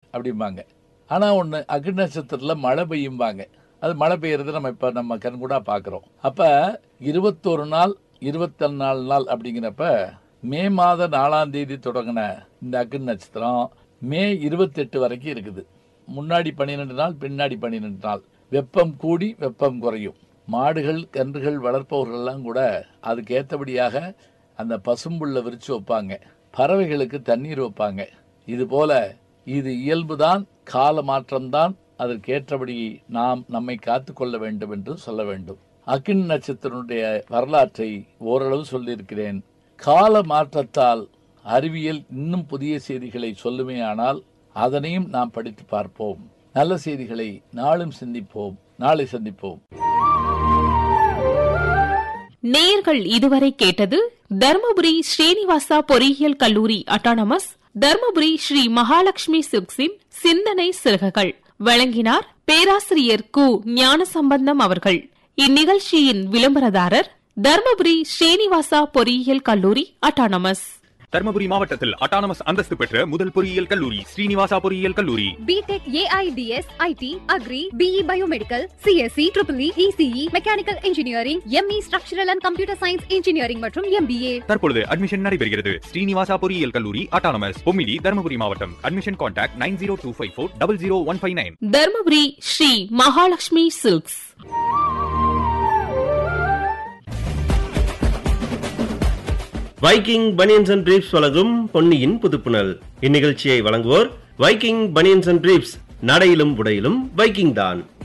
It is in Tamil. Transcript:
அப்படிம்பாங்க ஆனா ஒண்ணு அக்னி நட்சத்திரத்துல மழை பெய்யும்பாங்க அது மழை பெய்யறது நம்ம இப்ப நம்ம கண்கூடா பாக்குறோம் அப்ப இருபத்தொரு நாள் இருபத்தி நாலு நாள் அப்படிங்கிறப்ப மே மாத நாலாம் தேதி தொடங்கின இந்த அக்னி நட்சத்திரம் மே இருபத்தெட்டு வரைக்கும் இருக்குது முன்னாடி பன்னிரெண்டு நாள் பின்னாடி பன்னிரெண்டு நாள் வெப்பம் கூடி வெப்பம் குறையும் மாடுகள் கன்றுகள் வளர்ப்பவர்கள்லாம் கூட அதுக்கு ஏற்றபடியாக அந்த பசும்புல்ல விரிச்சு வைப்பாங்க பறவைகளுக்கு தண்ணீர் வைப்பாங்க இது போல இது இயல்புதான் கால மாற்றம்தான் அதற்கேற்றபடி நாம் நம்மை காத்துக்கொள்ள வேண்டும் என்று சொல்ல வேண்டும் அக்கின் நட்சத்திரனுடைய வரலாற்றை ஓரளவு சொல்லியிருக்கிறேன் கால மாற்றத்தால் அறிவியல் இன்னும் புதிய செய்திகளை சொல்லுமே ஆனால் அதனையும் நாம் படித்து பார்ப்போம் நல்ல செய்திகளை நாளும் சிந்திப்போம் நாளை சந்திப்போம் நேயர்கள் இதுவரை கேட்டது தர்மபுரி ஸ்ரீனிவாசா பொறியியல் கல்லூரி அட்டானமஸ் தர்மபுரி ஸ்ரீ மகாலட்சுமி சில்க்ஸின் சிந்தனை சிறகுகள் வழங்கினார் பேராசிரியர் கு ஞானசம்பந்தம் அவர்கள் இந்நிகழ்ச்சியின் விளம்பரதாரர் தர்மபுரி ஸ்ரீனிவாசா பொறியியல் கல்லூரி அட்டானமஸ் தர்மபுரி மாவட்டத்தில் அட்டானமஸ் அந்தஸ்து பெற்ற முதல் பொறியியல் கல்லூரி ஸ்ரீனிவாசா பொறியியல் கல்லூரி BTech AIDS IT agri BE biomedical CSE triple ECE mechanical engineering ME structural and computer science engineering மற்றும் எம்பிஏ தற்பொழுது அட்மிஷன் நடைபெறுகிறது ஸ்ரீனிவாசா பொறியியல் கல்லூரி அட்டானமஸ் பொமிலி தர்மபுரி மாவட்டம் admission contact nine zero two five four double zero one five nine Dharmapuri Shri Mahalakshmi silks Viking banians and briefs வழங்கும் பொன்னியின் புதுப்புணல் இந்நிகழ்ச்சியை வழங்குவோர் வைக்கிங் பனியன்ஸ் அண்ட் பிரீப்ஸ் நடையிலும் உடையிலும் வைக்கிங் தான்